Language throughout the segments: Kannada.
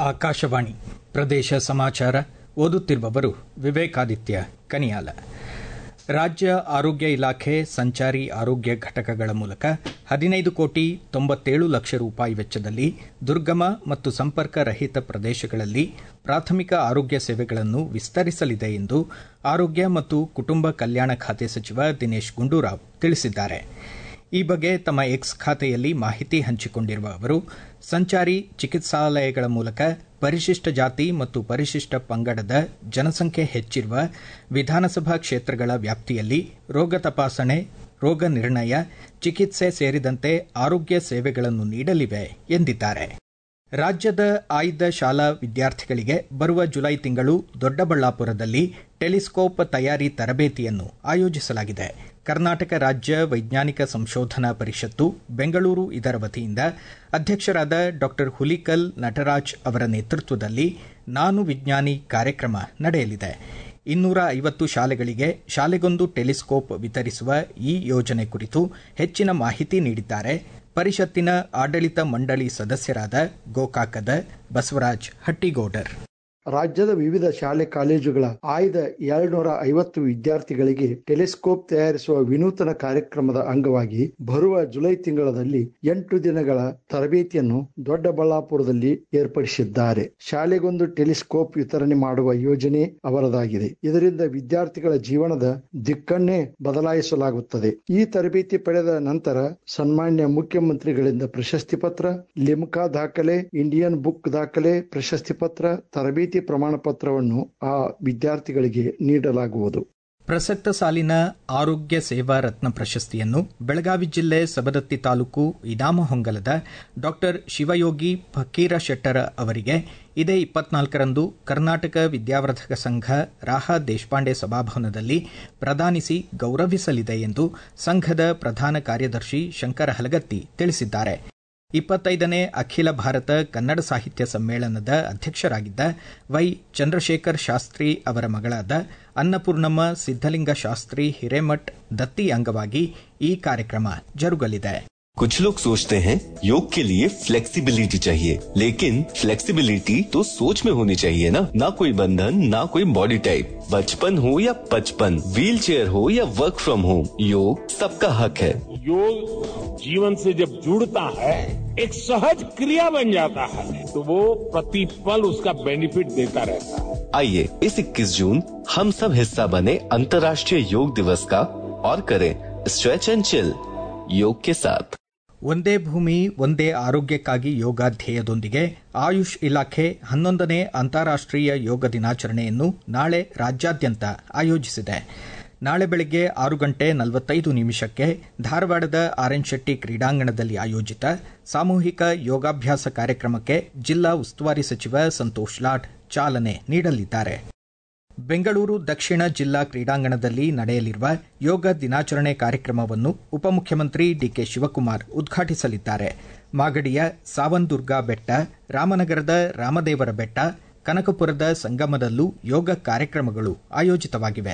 ಆಕಾಶವಾಣಿ ಪ್ರದೇಶ ಸಮಾಚಾರ ಓದುತ್ತಿರುವವರು ವಿವೇಕಾದಿತ್ಯ ಕನಿಯಾಲ ರಾಜ್ಯ ಆರೋಗ್ಯ ಇಲಾಖೆ ಸಂಚಾರಿ ಆರೋಗ್ಯ ಘಟಕಗಳ ಮೂಲಕ ಹದಿನೈದು ಕೋಟಿ ತೊಂಬತ್ತೇಳು ಲಕ್ಷ ರೂಪಾಯಿ ವೆಚ್ಚದಲ್ಲಿ ದುರ್ಗಮ ಮತ್ತು ಸಂಪರ್ಕ ರಹಿತ ಪ್ರದೇಶಗಳಲ್ಲಿ ಪ್ರಾಥಮಿಕ ಆರೋಗ್ಯ ಸೇವೆಗಳನ್ನು ವಿಸ್ತರಿಸಲಿದೆ ಎಂದು ಆರೋಗ್ಯ ಮತ್ತು ಕುಟುಂಬ ಕಲ್ಯಾಣ ಖಾತೆ ಸಚಿವ ದಿನೇಶ್ ಗುಂಡೂರಾವ್ ತಿಳಿಸಿದ್ದಾರೆ ಈ ಬಗ್ಗೆ ತಮ್ಮ ಎಕ್ಸ್ ಖಾತೆಯಲ್ಲಿ ಮಾಹಿತಿ ಹಂಚಿಕೊಂಡಿರುವ ಅವರು ಸಂಚಾರಿ ಚಿಕಿತ್ಸಾಲಯಗಳ ಮೂಲಕ ಪರಿಶಿಷ್ಟ ಜಾತಿ ಮತ್ತು ಪರಿಶಿಷ್ಟ ಪಂಗಡದ ಜನಸಂಖ್ಯೆ ಹೆಚ್ಚಿರುವ ವಿಧಾನಸಭಾ ಕ್ಷೇತ್ರಗಳ ವ್ಯಾಪ್ತಿಯಲ್ಲಿ ರೋಗ ತಪಾಸಣೆ ರೋಗ ನಿರ್ಣಯ ಚಿಕಿತ್ಸೆ ಸೇರಿದಂತೆ ಆರೋಗ್ಯ ಸೇವೆಗಳನ್ನು ನೀಡಲಿವೆ ಎಂದಿದ್ದಾರೆ ರಾಜ್ಯದ ಆಯ್ದ ಶಾಲಾ ವಿದ್ಯಾರ್ಥಿಗಳಿಗೆ ಬರುವ ಜುಲೈ ತಿಂಗಳು ದೊಡ್ಡಬಳ್ಳಾಪುರದಲ್ಲಿ ಟೆಲಿಸ್ಕೋಪ್ ತಯಾರಿ ತರಬೇತಿಯನ್ನು ಆಯೋಜಿಸಲಾಗಿದೆ ಕರ್ನಾಟಕ ರಾಜ್ಯ ವೈಜ್ಞಾನಿಕ ಸಂಶೋಧನಾ ಪರಿಷತ್ತು ಬೆಂಗಳೂರು ಇದರ ವತಿಯಿಂದ ಅಧ್ಯಕ್ಷರಾದ ಡಾ ಹುಲಿಕಲ್ ನಟರಾಜ್ ಅವರ ನೇತೃತ್ವದಲ್ಲಿ ನಾನು ವಿಜ್ಞಾನಿ ಕಾರ್ಯಕ್ರಮ ನಡೆಯಲಿದೆ ಇನ್ನೂರ ಐವತ್ತು ಶಾಲೆಗಳಿಗೆ ಶಾಲೆಗೊಂದು ಟೆಲಿಸ್ಕೋಪ್ ವಿತರಿಸುವ ಈ ಯೋಜನೆ ಕುರಿತು ಹೆಚ್ಚಿನ ಮಾಹಿತಿ ನೀಡಿದ್ದಾರೆ ಪರಿಷತ್ತಿನ ಆಡಳಿತ ಮಂಡಳಿ ಸದಸ್ಯರಾದ ಗೋಕಾಕದ ಬಸವರಾಜ್ ಹಟ್ಟಿಗೌಡರ್ ರಾಜ್ಯದ ವಿವಿಧ ಶಾಲೆ ಕಾಲೇಜುಗಳ ಆಯ್ದ ಎರಡ್ನೂರ ಐವತ್ತು ವಿದ್ಯಾರ್ಥಿಗಳಿಗೆ ಟೆಲಿಸ್ಕೋಪ್ ತಯಾರಿಸುವ ವಿನೂತನ ಕಾರ್ಯಕ್ರಮದ ಅಂಗವಾಗಿ ಬರುವ ಜುಲೈ ತಿಂಗಳಲ್ಲಿ ಎಂಟು ದಿನಗಳ ತರಬೇತಿಯನ್ನು ದೊಡ್ಡಬಳ್ಳಾಪುರದಲ್ಲಿ ಏರ್ಪಡಿಸಿದ್ದಾರೆ ಶಾಲೆಗೊಂದು ಟೆಲಿಸ್ಕೋಪ್ ವಿತರಣೆ ಮಾಡುವ ಯೋಜನೆ ಅವರದಾಗಿದೆ ಇದರಿಂದ ವಿದ್ಯಾರ್ಥಿಗಳ ಜೀವನದ ದಿಕ್ಕನ್ನೇ ಬದಲಾಯಿಸಲಾಗುತ್ತದೆ ಈ ತರಬೇತಿ ಪಡೆದ ನಂತರ ಸನ್ಮಾನ್ಯ ಮುಖ್ಯಮಂತ್ರಿಗಳಿಂದ ಪ್ರಶಸ್ತಿ ಪತ್ರ ಲಿಮ್ಕಾ ದಾಖಲೆ ಇಂಡಿಯನ್ ಬುಕ್ ದಾಖಲೆ ಪ್ರಶಸ್ತಿ ಪತ್ರ ತರಬೇತಿ ಪ್ರಮಾಣ ಪತ್ರವನ್ನು ಆ ವಿದ್ಯಾರ್ಥಿಗಳಿಗೆ ನೀಡಲಾಗುವುದು ಪ್ರಸಕ್ತ ಸಾಲಿನ ಆರೋಗ್ಯ ಸೇವಾ ರತ್ನ ಪ್ರಶಸ್ತಿಯನ್ನು ಬೆಳಗಾವಿ ಜಿಲ್ಲೆ ಸಬದತ್ತಿ ತಾಲೂಕು ಇನಾಮಹೊಂಗಲದ ಡಾ ಶಿವಯೋಗಿ ಫಕೀರ ಶೆಟ್ಟರ ಅವರಿಗೆ ಇದೇ ಇಪ್ಪತ್ನಾಲ್ಕರಂದು ಕರ್ನಾಟಕ ವಿದ್ಯಾವರ್ಧಕ ಸಂಘ ರಾಹ ದೇಶಪಾಂಡೆ ಸಭಾಭವನದಲ್ಲಿ ಪ್ರದಾನಿಸಿ ಗೌರವಿಸಲಿದೆ ಎಂದು ಸಂಘದ ಪ್ರಧಾನ ಕಾರ್ಯದರ್ಶಿ ಶಂಕರ ಹಲಗತ್ತಿ ತಿಳಿಸಿದ್ದಾರೆ ಇಪ್ಪತ್ತೈದನೇ ಅಖಿಲ ಭಾರತ ಕನ್ನಡ ಸಾಹಿತ್ಯ ಸಮ್ಮೇಳನದ ಅಧ್ಯಕ್ಷರಾಗಿದ್ದ ವೈ ಚಂದ್ರಶೇಖರ್ ಶಾಸ್ತ್ರಿ ಅವರ ಮಗಳಾದ ಅನ್ನಪೂರ್ಣಮ್ಮ ಸಿದ್ದಲಿಂಗ ಶಾಸ್ತ್ರಿ ಹಿರೇಮಠ್ ದತ್ತಿ ಅಂಗವಾಗಿ ಈ ಕಾರ್ಯಕ್ರಮ ಜರುಗಲಿದೆ कुछ लोग सोचते हैं योग के लिए फ्लेक्सिबिलिटी चाहिए लेकिन फ्लेक्सिबिलिटी तो सोच में होनी चाहिए ना ना कोई बंधन ना कोई बॉडी टाइप बचपन हो या पचपन व्हील चेयर हो या वर्क फ्रॉम होम योग सबका हक है योग जीवन से जब जुड़ता है एक सहज क्रिया बन जाता है तो वो प्रतिपल उसका बेनिफिट देता रहता है आइए इस 21 जून हम सब हिस्सा बने अंतर्राष्ट्रीय योग दिवस का और करें स्ट्रेच एंड चिल योग के साथ ಒಂದೇ ಭೂಮಿ ಒಂದೇ ಆರೋಗ್ಯಕ್ಕಾಗಿ ಯೋಗ ಧ್ಯೇಯದೊಂದಿಗೆ ಆಯುಷ್ ಇಲಾಖೆ ಹನ್ನೊಂದನೇ ಅಂತಾರಾಷ್ಟೀಯ ಯೋಗ ದಿನಾಚರಣೆಯನ್ನು ನಾಳೆ ರಾಜ್ಯಾದ್ಯಂತ ಆಯೋಜಿಸಿದೆ ನಾಳೆ ಬೆಳಗ್ಗೆ ಆರು ಗಂಟೆ ನಲವತ್ತೈದು ನಿಮಿಷಕ್ಕೆ ಧಾರವಾಡದ ಆರ್ಎನ್ ಶೆಟ್ಟಿ ಕ್ರೀಡಾಂಗಣದಲ್ಲಿ ಆಯೋಜಿತ ಸಾಮೂಹಿಕ ಯೋಗಾಭ್ಯಾಸ ಕಾರ್ಯಕ್ರಮಕ್ಕೆ ಜಿಲ್ಲಾ ಉಸ್ತುವಾರಿ ಸಚಿವ ಸಂತೋಷ್ ಲಾಡ್ ಚಾಲನೆ ನೀಡಲಿದ್ದಾರೆ ಬೆಂಗಳೂರು ದಕ್ಷಿಣ ಜಿಲ್ಲಾ ಕ್ರೀಡಾಂಗಣದಲ್ಲಿ ನಡೆಯಲಿರುವ ಯೋಗ ದಿನಾಚರಣೆ ಕಾರ್ಯಕ್ರಮವನ್ನು ಉಪಮುಖ್ಯಮಂತ್ರಿ ಡಿಕೆ ಶಿವಕುಮಾರ್ ಉದ್ಘಾಟಿಸಲಿದ್ದಾರೆ ಮಾಗಡಿಯ ಸಾವಂದುರ್ಗಾ ಬೆಟ್ಟ ರಾಮನಗರದ ರಾಮದೇವರ ಬೆಟ್ಟ ಕನಕಪುರದ ಸಂಗಮದಲ್ಲೂ ಯೋಗ ಕಾರ್ಯಕ್ರಮಗಳು ಆಯೋಜಿತವಾಗಿವೆ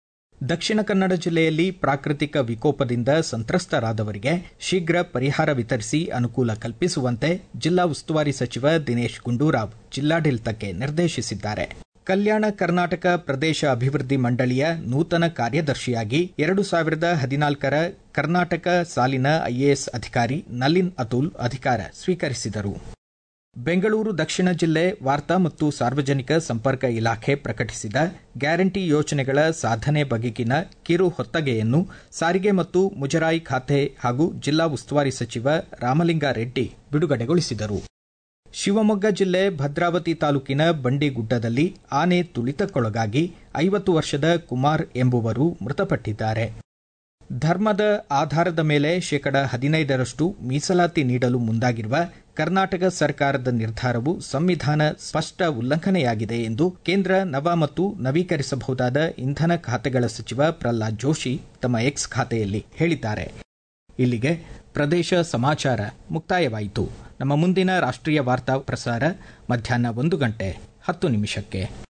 ದಕ್ಷಿಣ ಕನ್ನಡ ಜಿಲ್ಲೆಯಲ್ಲಿ ಪ್ರಾಕೃತಿಕ ವಿಕೋಪದಿಂದ ಸಂತ್ರಸ್ತರಾದವರಿಗೆ ಶೀಘ್ರ ಪರಿಹಾರ ವಿತರಿಸಿ ಅನುಕೂಲ ಕಲ್ಪಿಸುವಂತೆ ಜಿಲ್ಲಾ ಉಸ್ತುವಾರಿ ಸಚಿವ ದಿನೇಶ್ ಗುಂಡೂರಾವ್ ಜಿಲ್ಲಾಡಳಿತಕ್ಕೆ ನಿರ್ದೇಶಿಸಿದ್ದಾರೆ ಕಲ್ಯಾಣ ಕರ್ನಾಟಕ ಪ್ರದೇಶ ಅಭಿವೃದ್ಧಿ ಮಂಡಳಿಯ ನೂತನ ಕಾರ್ಯದರ್ಶಿಯಾಗಿ ಎರಡು ಸಾವಿರದ ಹದಿನಾಲ್ಕರ ಕರ್ನಾಟಕ ಸಾಲಿನ ಐಎಎಸ್ ಅಧಿಕಾರಿ ನಲಿನ್ ಅತುಲ್ ಅಧಿಕಾರ ಸ್ವೀಕರಿಸಿದರು ಬೆಂಗಳೂರು ದಕ್ಷಿಣ ಜಿಲ್ಲೆ ವಾರ್ತಾ ಮತ್ತು ಸಾರ್ವಜನಿಕ ಸಂಪರ್ಕ ಇಲಾಖೆ ಪ್ರಕಟಿಸಿದ ಗ್ಯಾರಂಟಿ ಯೋಜನೆಗಳ ಸಾಧನೆ ಬಗೆಗಿನ ಕಿರು ಹೊತ್ತಗೆಯನ್ನು ಸಾರಿಗೆ ಮತ್ತು ಮುಜರಾಯಿ ಖಾತೆ ಹಾಗೂ ಜಿಲ್ಲಾ ಉಸ್ತುವಾರಿ ಸಚಿವ ರಾಮಲಿಂಗಾರೆಡ್ಡಿ ಬಿಡುಗಡೆಗೊಳಿಸಿದರು ಶಿವಮೊಗ್ಗ ಜಿಲ್ಲೆ ಭದ್ರಾವತಿ ತಾಲೂಕಿನ ಬಂಡಿಗುಡ್ಡದಲ್ಲಿ ಆನೆ ತುಳಿತಕ್ಕೊಳಗಾಗಿ ಐವತ್ತು ವರ್ಷದ ಕುಮಾರ್ ಎಂಬುವರು ಮೃತಪಟ್ಟಿದ್ದಾರೆ ಧರ್ಮದ ಆಧಾರದ ಮೇಲೆ ಶೇಕಡ ಹದಿನೈದರಷ್ಟು ಮೀಸಲಾತಿ ನೀಡಲು ಮುಂದಾಗಿರುವ ಕರ್ನಾಟಕ ಸರ್ಕಾರದ ನಿರ್ಧಾರವು ಸಂವಿಧಾನ ಸ್ಪಷ್ಟ ಉಲ್ಲಂಘನೆಯಾಗಿದೆ ಎಂದು ಕೇಂದ್ರ ನವ ಮತ್ತು ನವೀಕರಿಸಬಹುದಾದ ಇಂಧನ ಖಾತೆಗಳ ಸಚಿವ ಪ್ರಹ್ಲಾದ್ ಜೋಶಿ ತಮ್ಮ ಎಕ್ಸ್ ಖಾತೆಯಲ್ಲಿ ಹೇಳಿದ್ದಾರೆ ಇಲ್ಲಿಗೆ ಪ್ರದೇಶ ಸಮಾಚಾರ ಮುಕ್ತಾಯವಾಯಿತು ನಮ್ಮ ಮುಂದಿನ ರಾಷ್ಟ್ರೀಯ ವಾರ್ತಾ ಪ್ರಸಾರ ಮಧ್ಯಾಹ್ನ ಒಂದು ಗಂಟೆ ಹತ್ತು ನಿಮಿಷಕ್ಕೆ